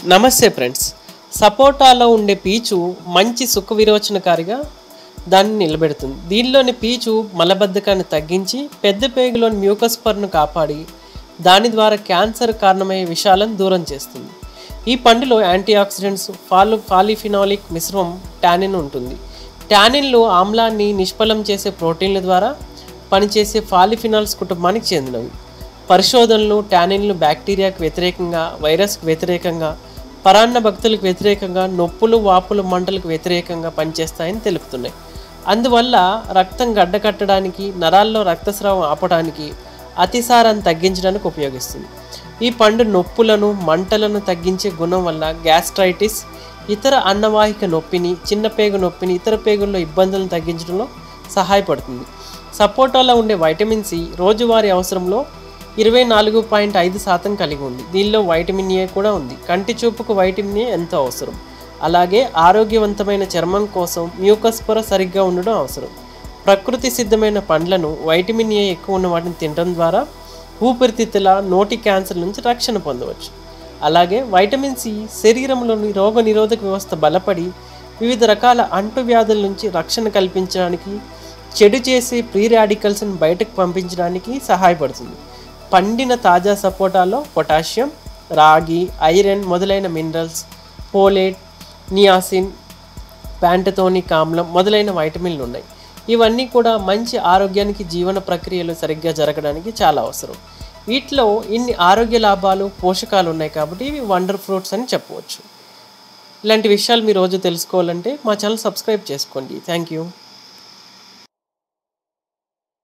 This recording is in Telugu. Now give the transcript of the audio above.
నమస్తే ఫ్రెండ్స్ సపోటాలో ఉండే పీచు మంచి సుఖ విరోచనకారిగా దాన్ని నిలబెడుతుంది దీనిలోని పీచు మలబద్ధకాన్ని తగ్గించి పెద్ద పేగులోని మ్యూకస్ పర్ను కాపాడి దాని ద్వారా క్యాన్సర్ కారణమయ్యే విషాలను దూరం చేస్తుంది ఈ పండులో యాంటీ ఆక్సిడెంట్స్ ఫాలు ఫాలిఫినాలిక్ మిశ్రమం టానిన్ ఉంటుంది టానిన్లు ఆమ్లాన్ని నిష్ఫలం చేసే ప్రోటీన్ల ద్వారా పనిచేసే ఫాలిఫినాల్స్ కుటుంబానికి చెందినవి పరిశోధనలు టానిన్లు బ్యాక్టీరియాకు వ్యతిరేకంగా వైరస్కు వ్యతిరేకంగా పరాన్న భక్తులకు వ్యతిరేకంగా నొప్పులు వాపులు మంటలకు వ్యతిరేకంగా పనిచేస్తాయని తెలుపుతున్నాయి అందువల్ల రక్తం గడ్డకట్టడానికి నరాల్లో రక్తస్రావం ఆపడానికి అతిసారాన్ని తగ్గించడానికి ఉపయోగిస్తుంది ఈ పండు నొప్పులను మంటలను తగ్గించే గుణం వల్ల గ్యాస్ట్రైటిస్ ఇతర అన్నవాహిక నొప్పిని చిన్న పేగు నొప్పిని ఇతర పేగుల్లో ఇబ్బందులను తగ్గించడంలో సహాయపడుతుంది సపోటాలో ఉండే వైటమిన్ సి రోజువారీ అవసరంలో ఇరవై నాలుగు పాయింట్ ఐదు శాతం కలిగి ఉంది దీనిలో వైటమిన్ ఏ కూడా ఉంది కంటి చూపుకు వైటమిన్ ఏ ఎంతో అవసరం అలాగే ఆరోగ్యవంతమైన చర్మం కోసం మ్యూకస్ పొర సరిగ్గా ఉండడం అవసరం ప్రకృతి సిద్ధమైన పండ్లను వైటమిన్ ఏ ఎక్కువ ఉన్న వాటిని తినడం ద్వారా ఊపిరితిత్తుల నోటి క్యాన్సర్ నుంచి రక్షణ పొందవచ్చు అలాగే వైటమిన్ సి శరీరంలోని రోగ నిరోధక వ్యవస్థ బలపడి వివిధ రకాల అంటువ్యాధుల నుంచి రక్షణ కల్పించడానికి చెడు చేసే ప్రీ రాడికల్స్ని బయటకు పంపించడానికి సహాయపడుతుంది పండిన తాజా సపోటాలో పొటాషియం రాగి ఐరన్ మొదలైన మినరల్స్ పోలేట్ నియాసిన్ ప్యాంటతోనిక్ ఆమ్లం మొదలైన వైటమిన్లు ఉన్నాయి ఇవన్నీ కూడా మంచి ఆరోగ్యానికి జీవన ప్రక్రియలు సరిగ్గా జరగడానికి చాలా అవసరం వీటిలో ఇన్ని ఆరోగ్య లాభాలు పోషకాలు ఉన్నాయి కాబట్టి ఇవి వండర్ ఫ్రూట్స్ అని చెప్పవచ్చు ఇలాంటి విషయాలు మీరు రోజు తెలుసుకోవాలంటే మా ఛానల్ సబ్స్క్రైబ్ చేసుకోండి థ్యాంక్ యూ